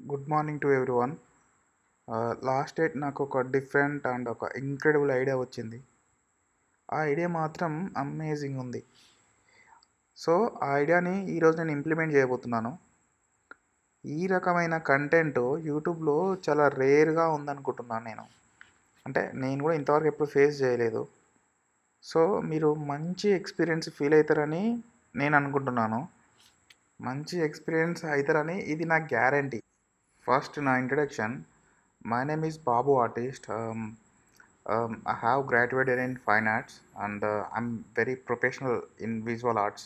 Good morning to everyone last date నాకు ఒక different and ఒక ఇంక్రెడిబుల్ ఐడియా వచ్చింది ఆ ఐడియా మాత్రం అమేజింగ్ ఉంది సో ఆ ఐడియాని ఈరోజు నేను ఇంప్లిమెంట్ చేయబోతున్నాను ఈ రకమైన కంటెంట్ యూట్యూబ్లో చాలా రేర్గా ఉందనుకుంటున్నాను నేను అంటే నేను కూడా ఇంతవరకు ఎప్పుడు ఫేస్ చేయలేదు సో మీరు మంచి ఎక్స్పీరియన్స్ ఫీల్ అవుతారని నేను అనుకుంటున్నాను మంచి ఎక్స్పీరియన్స్ అవుతారని ఇది నా గ్యారంటీ ఫస్ట్ నా introduction my name is Babu artist I have graduated in fine arts and I'm very professional in visual arts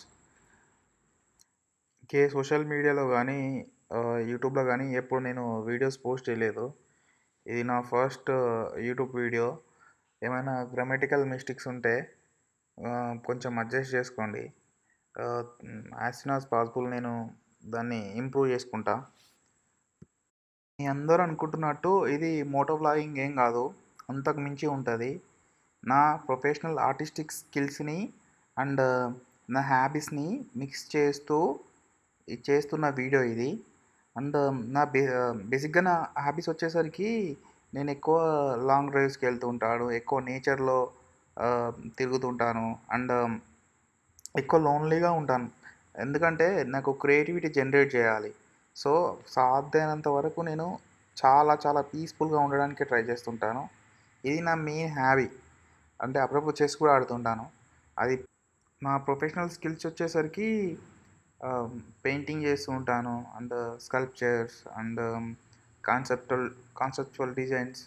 ఇంకే సోషల్ మీడియాలో కానీ యూట్యూబ్లో కానీ ఎప్పుడు నేను వీడియోస్ పోస్ట్ చేయలేదు ఇది నా ఫస్ట్ యూట్యూబ్ వీడియో ఏమైనా గ్రామటికల్ మిస్టేక్స్ ఉంటే కొంచెం అడ్జస్ట్ చేసుకోండి యాజ్ సూన్ యాజ్ పాసిబుల్ నేను దాన్ని ఇంప్రూవ్ చేసుకుంటా మీ అందరూ అనుకుంటున్నట్టు ఇది మోటో వ్లాగింగ్ ఏం కాదు అంతకు మించి ఉంటుంది నా ప్రొఫెషనల్ ఆర్టిస్టిక్ స్కిల్స్ని అండ్ నా హ్యాబీస్ని మిక్స్ చేస్తూ చేస్తున్న వీడియో ఇది అండ్ నా బే బేసిక్గా నా హ్యాబీస్ వచ్చేసరికి నేను ఎక్కువ లాంగ్ డ్రైవ్స్కి వెళ్తూ ఉంటాను ఎక్కువ నేచర్లో తిరుగుతుంటాను అండ్ ఎక్కువ లోన్లీగా ఉంటాను ఎందుకంటే నాకు క్రియేటివిటీ జనరేట్ చేయాలి సో సాధ్యమైనంత వరకు నేను చాలా చాలా పీస్ఫుల్గా ఉండడానికి ట్రై చేస్తుంటాను ఇది నా మెయిన్ హ్యాబీ అంటే అప్పుడప్పుడు చెస్ కూడా ఆడుతుంటాను అది నా ప్రొఫెషనల్ స్కిల్స్ వచ్చేసరికి పెయింటింగ్ చేస్తూ ఉంటాను and sculptures and conceptual conceptual designs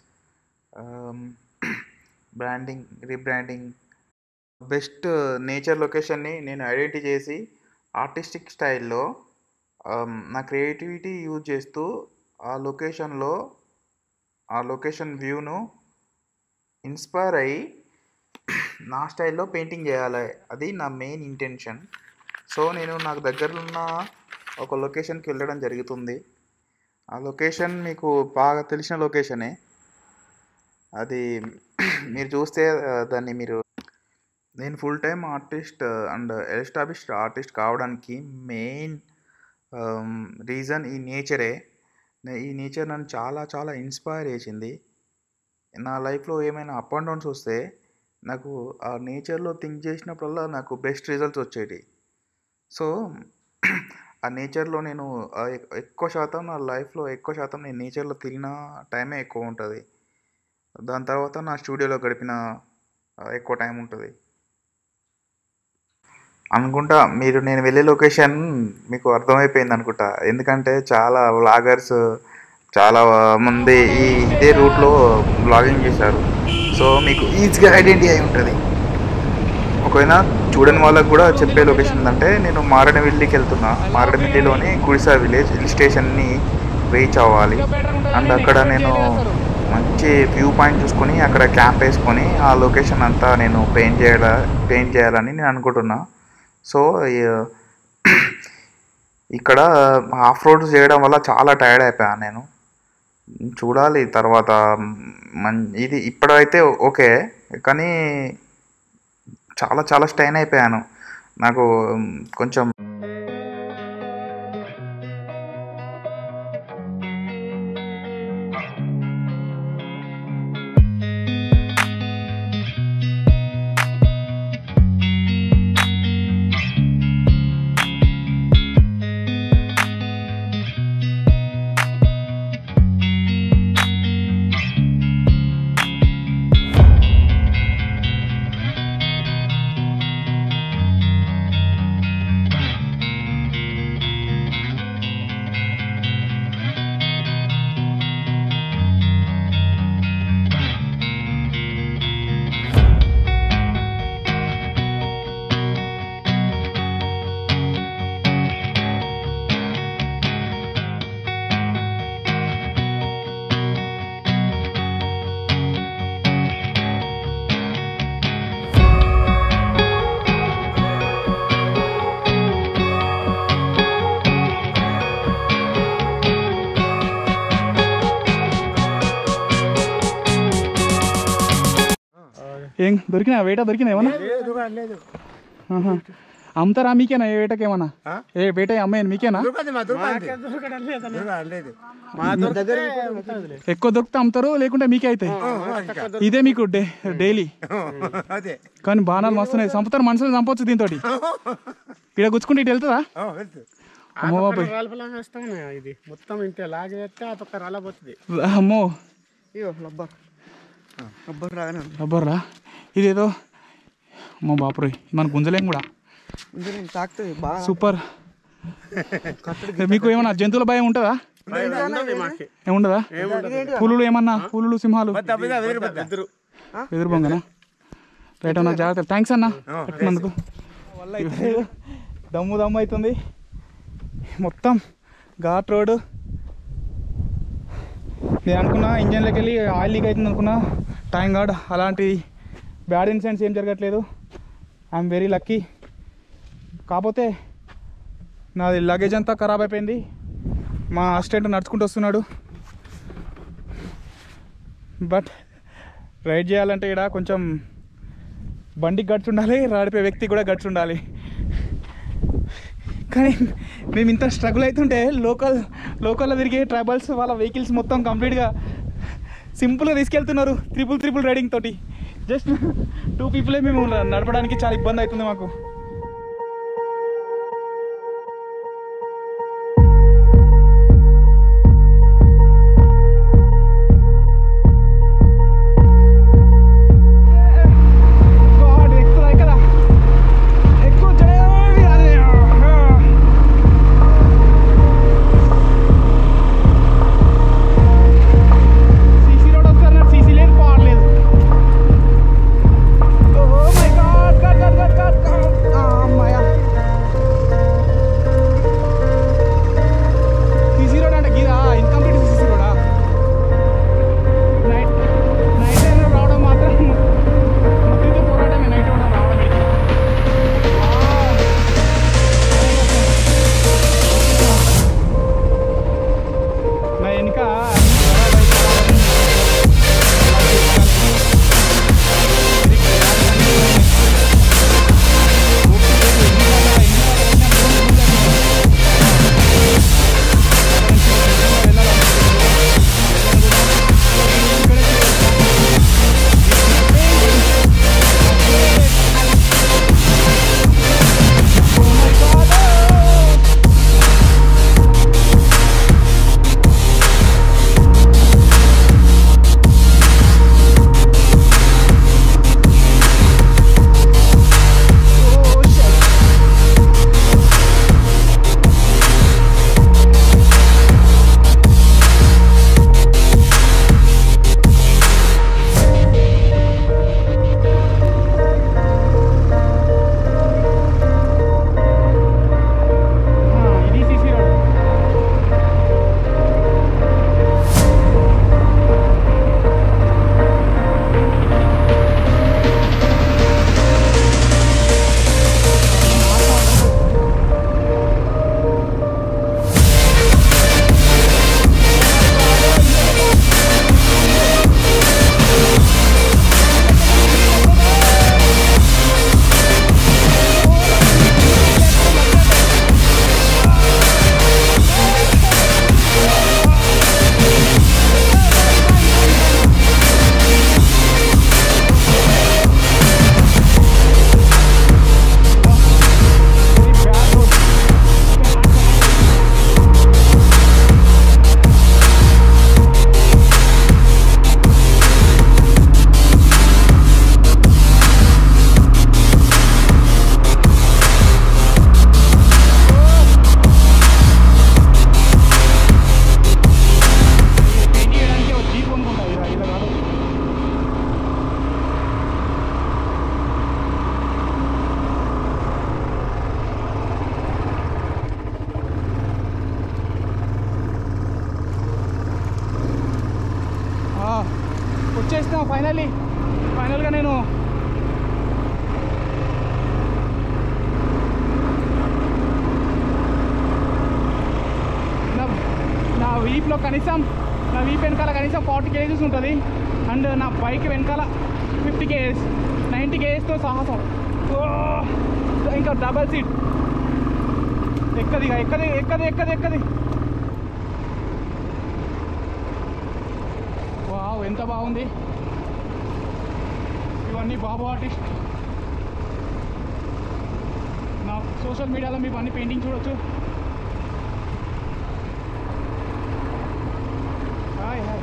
branding rebranding best nature లొకేషన్ని నేను ఐడెంటిఫై చేసి ఆర్టిస్టిక్ స్టైల్లో నా క్రియేటివిటీ యూజ్ చేస్తూ ఆ లొకేషన్లో ఆ లొకేషన్ వ్యూను ఇన్స్పైర్ అయ్యి నా స్టైల్లో పెయింటింగ్ చేయాలి అది నా మెయిన్ ఇంటెన్షన్ సో నేను నాకు దగ్గరలో ఉన్న ఒక లొకేషన్కి వెళ్ళడం జరుగుతుంది ఆ లొకేషన్ మీకు బాగా తెలిసిన లొకేషనే అది మీరు చూస్తే దాన్ని మీరు నేను full time artist and established artist కావడానికి మెయిన్ రీజన్ ఈ నేచరే ఈ నేచర్ నన్ను చాలా చాలా ఇన్స్పైర్ చేసింది నా లైఫ్లో ఏమైనా అప్ అండ్ డౌన్స్ వస్తే నాకు ఆ నేచర్లో థింక్ చేసినప్పుడల్లా నాకు బెస్ట్ రిజల్ట్స్ వచ్చేటి సో ఆ నేచర్లో నేను ఎక్కువ శాతం నా లైఫ్లో ఎక్కువ శాతం నేను నేచర్లో తిరిగిన టైమే ఎక్కువ ఉంటుంది దాని తర్వాత నా స్టూడియోలో గడిపిన ఎక్కువ టైం ఉంటుంది అనుకుంటా మీరు నేను వెళ్ళే లొకేషన్ మీకు అర్థమైపోయింది అనుకుంటా ఎందుకంటే చాలా వ్లాగర్స్ చాలా మంది ఈ ఇదే రూట్లో బ్లాగింగ్ చేశారు సో మీకు ఈజీగా ఐడెంటిటీ అయి ఉంటుంది ఒకవేళ చూడని వాళ్ళకు కూడా చెప్పే లొకేషన్ ఏంటంటే నేను మారేడుమిల్లికి వెళ్తున్నా మారేడుమిల్లిలోని గుడిసా విలేజ్ హిల్ స్టేషన్ని రీచ్ అవ్వాలి అండ్ అక్కడ నేను మంచి వ్యూ పాయింట్ చూసుకొని అక్కడ క్యాంప్ వేసుకొని ఆ లొకేషన్ అంతా నేను పెయింట్ చేయాల పెయింట్ చేయాలని నేను అనుకుంటున్నా సో ఇక్కడ ఆఫ్ రోడ్స్ చేయడం వల్ల చాలా టైర్డ్ అయిపోయాను నేను చూడాలి తర్వాత మన్ ఇది ఇప్పుడైతే ఓకే కానీ చాలా చాలా స్టైన్ అయిపోయాను నాకు కొంచెం ఏం దొరికినా వేట దొరికినా ఏమన్నా లేదు లేదు ఆహా. అమ్ముతారా మీకేనా ఏ వేటకేమన్నా ఆ? ఏ వేట అమ్మాయి మీకేనా దొరకదు మా దొరకదు దొరకదు లేదు మా దగ్గర ఎక్కువ దొరికితే అమ్ముతారు లేకుంటే మీకే అవుతాయి ఇదే మీకు డే డైలీ అదే కానీ బాణాలు మస్తున్నాయి చంపుతారు మనుషులు చంపొచ్చు దీంతో ఇక్కడ గుచ్చుకుంటే ఇటు వెళ్తుందా ఆ, వెళ్తు అమ్మో బాబాయ్ రాళ్ళపలాగా వేస్తాం ఇది మొత్తం ఇంతే లాగేస్తే అదొక రాళ్ళ పోతుంది అమ్మో ఇగో రబ్బర్ రబ్బర్ రాగానే ఉంది రబ్బర్రా ఇదేదో అమ్మో బాపురోయ్ మన గుంజలేం కూడా ఇందులో తాకుతుంది బాగా సూపర్ మీకు ఏమన్నా జంతువుల భయం ఉంటుందా ఏముండదా పులులు ఏమన్నా పులులు సింహాలు బద్ద బద్ద వెదరు బద్ద ఎదురు బొంగనా రైట్ అన్న జాగ్రత్త థ్యాంక్స్ అన్న పెట్టినందుకు వల్ల అయితే దమ్ము దమ్ము అవుతుంది మొత్తం ఘాట్ రోడ్ నేను అనుకున్నా ఇంజన్లోకి వెళ్ళి ఆయిల్ లీక్ అవుతుంది అనుకున్నా టైం గార్డ్ అలాంటి బ్యాడ్ ఇన్సిడెంట్స్ ఏం జరగట్లేదు ఐఎమ్ వెరీ లక్కీ కాకపోతే నాది లగేజ్ అంతా ఖరాబ్ అయిపోయింది మా అసిస్టెంట్ నడుచుకుంటూ వస్తున్నాడు బట్ రైడ్ చేయాలంటే ఇక్కడ కొంచెం బండికి గట్స్ ఉండాలి రాడిపోయే వ్యక్తి కూడా గట్స్ ఉండాలి కానీ మేము ఇంత స్ట్రగుల్ అవుతుంటే లోకల్ లోకల్లో తిరిగే ట్రైబల్స్ వాళ్ళ వెహికల్స్ మొత్తం కంప్లీట్గా సింపుల్గా తీసుకెళ్తున్నారు త్రిపుల్ త్రిపుల్ రైడింగ్ తోటి జస్ట్ టూ పీపులే మేము నడపడానికి చాలా ఇబ్బంది అవుతుంది మాకు God, ఎక్కువ కదా ఎక్కువ చేయాలి అదే సీసీ రోడ్ వస్తారు సీసీ లేదు పవర్ లేదు oh my god god god god god అమ్మాయ సీసీ రోడ్ అంటే గీదా ఇన్కంప్లీట్ సీసీ రోడా నైట్ నైట్ టైంలో రావడం మాత్రం మధ్యతో పోరాటమే నైట్ కూడా రావడం ఇక్కడికి. నా వెనుక ఇది సీసీ రోడ్ పెయింట్ చేయడానికి ఒక జీప్ అనుకుంటా ఇలా ఇలా కాదు ఆ, వచ్చేసిన ఫైనల్లీ ఫైనల్గా నేను నా నా వీప్లో కనీసం నా వీప్ వెనకాల కనీసం ఫార్టీ కేజెస్ ఉంటుంది అండ్ నా బైక్ వెనకాల ఫిఫ్టీ కేజెస్ నైంటీ కేజెస్తో సాహసం ఓ! ఇంకా డబల్ సీట్ ఎక్కది ఇక, ఎక్కది ఎక్కది ఎక్కది ఎక్కది వావ్ ఎంత బాగుంది ఇవన్నీ బాబు ఆర్టిస్ట్ నా సోషల్ మీడియాలో మీకు అన్ని పెయింటింగ్ చూడొచ్చు హాయ్ హాయ్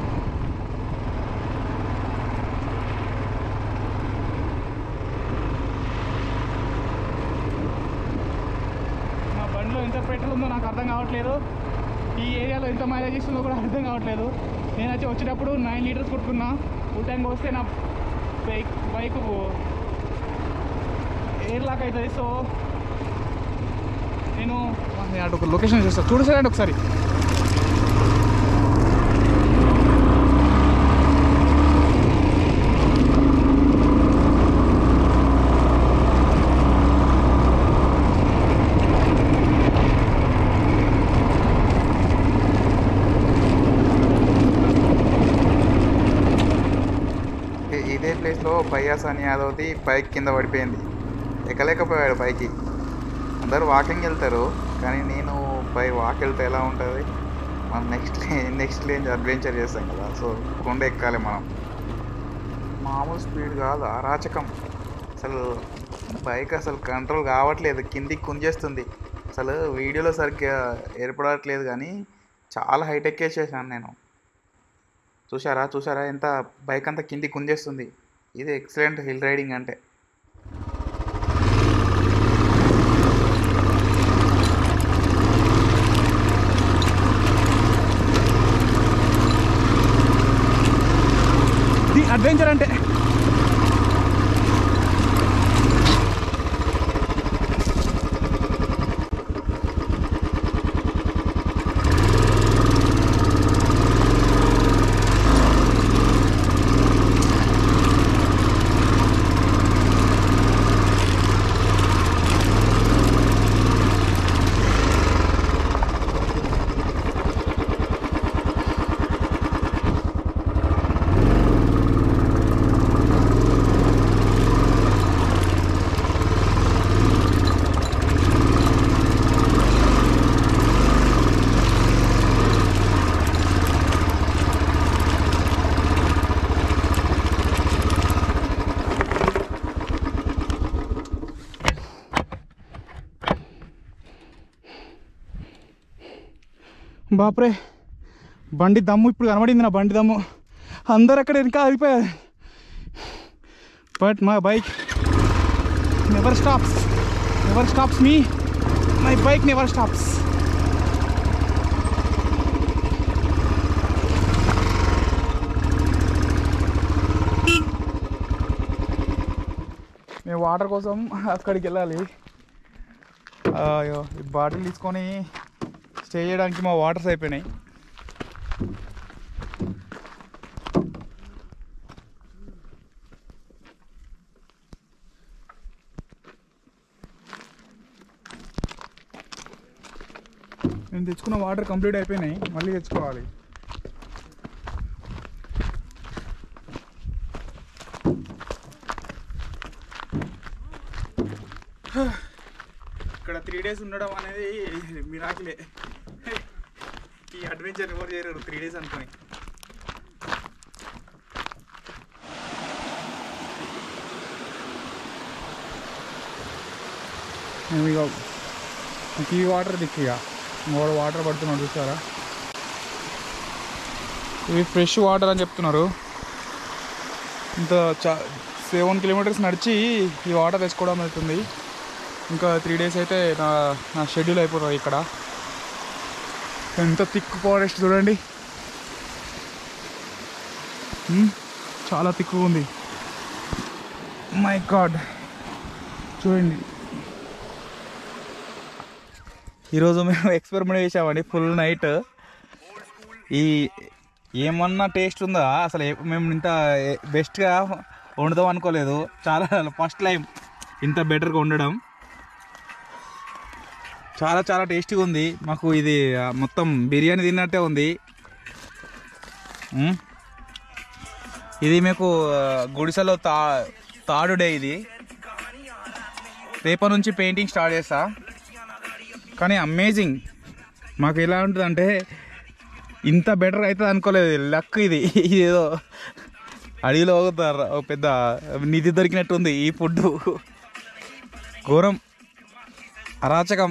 నా బండిలో ఎంత పెట్రోల్ ఉందో నాకు అర్థం కావట్లేదు ఈ ఏరియాలో ఎంత మైలేజ్ ఇస్తుందో కూడా అర్థం కావట్లేదు నేను వచ్చి వచ్చేటప్పుడు నైన్ లీటర్స్ కొట్టుకున్నా ఫుల్ ట్యాంక్ వస్తే నా బైక్ బైక్ ఎయిర్ లాక్ అవుతుంది సో నేను నేను అటు ఒక లొకేషన్ చూస్తాను చూడు సార్ ఒకసారి ఇ- ఇదే ప్లేస్లో బయ్యాస్ అని యాదవ్ది బైక్ కింద పడిపోయింది ఎక్కలేకపోయాడు పైకి అందరూ వాకింగ్ వెళ్తారు కానీ నేను బై వాక్ వెళ్తే ఎలా ఉంటుంది మనం నెక్స్ట్ నెక్స్ట్ రేంజ్ అడ్వెంచర్ చేస్తాం కదా సో కొండ ఎక్కాలి మనం మామూలు స్పీడ్ కాదు అరాచకం అసలు బైక్ అసలు కంట్రోల్ కావట్లేదు కిందికి కుంజేస్తుంది అసలు వీడియోలో సరిగ్గా ఏర్పడట్లేదు కానీ చాలా హైట్ ఎక్కేసేసాను నేను చూసారా చూసారా ఎంత బైక్ అంతా కింది కుంజేస్తుంది ఇది ఎక్సలెంట్ హిల్ రైడింగ్ అంటే ఇది అడ్వెంచర్ అంటే బాప్రే బండి దమ్ము ఇప్పుడు కనబడింది నా బండి దమ్ము అందరు అక్కడ ఇంకా ఆగిపోయారు but my bike never stops never stops me my bike never stops మేము వాటర్ కోసం అక్కడికి వెళ్ళాలి అయ్యో ఈ బాటిల్ తీసుకొని స్టే చేయడానికి మా వాటర్స్ అయిపోయినాయి నేను తెచ్చుకున్న వాటర్ కంప్లీట్ అయిపోయినాయి మళ్ళీ తెచ్చుకోవాలి ఇక్కడ త్రీ డేస్ ఉండడం అనేది మిరాకిలే ఈ అడ్వెంచర్ ఎవరు చేయరు త్రీ డేస్ అనుకొని మేము ఇక ఈ వాటర్ దిక్కు ఇక మూడు వాటర్ పడుతున్నాడు చూసారా ఇవి ఫ్రెష్ వాటర్ అని చెప్తున్నారు ఇంత చా సెవెన్ కిలోమీటర్స్ నడిచి ఈ వాటర్ తెచ్చుకోవడం అవుతుంది ఇంకా త్రీ డేస్ అయితే నా నా షెడ్యూల్ అయిపోతుంది ఇక్కడ ఎంత థిక్ ఫారెస్ట్ చూడండి మ్మ్. చాలా థిక్గా ఉంది మై గాడ్ చూడండి ఈరోజు మేము ఎక్స్పెరిమెంట్ చేసామండి ఫుల్ నైట్ ఈ ఏమన్నా టేస్ట్ ఉందా అసలు ఏ- మేము ఇంత బెస్ట్గా వండుదాం అనుకోలేదు చాలా ఫస్ట్ టైం ఇంత బెటర్గా ఉండడం చాలా చాలా టేస్టీగా ఉంది మాకు ఇది ఆ, మొత్తం బిర్యానీ తిన్నట్టే ఉంది మ్మ్. ఇది మీకు ఆ, గుడిసెలో తా తాడు డే ఇది రేపటి నుంచి పెయింటింగ్ స్టార్ట్ చేస్తా కానీ అమేజింగ్ మాకు ఎలా ఉంటుందంటే ఇంత బెటర్ అవుతుంది అనుకోలేదు లక్ ఇది ఇదేదో అడవిలో ఒక ద- ఒక పెద్ద నిధి దొరికినట్టుంది ఈ ఫుడ్ ఘోరం అరాచకం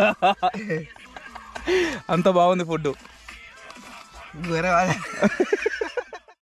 అంత బాగుంది ఫుడ్ వేరే వాళ్ళ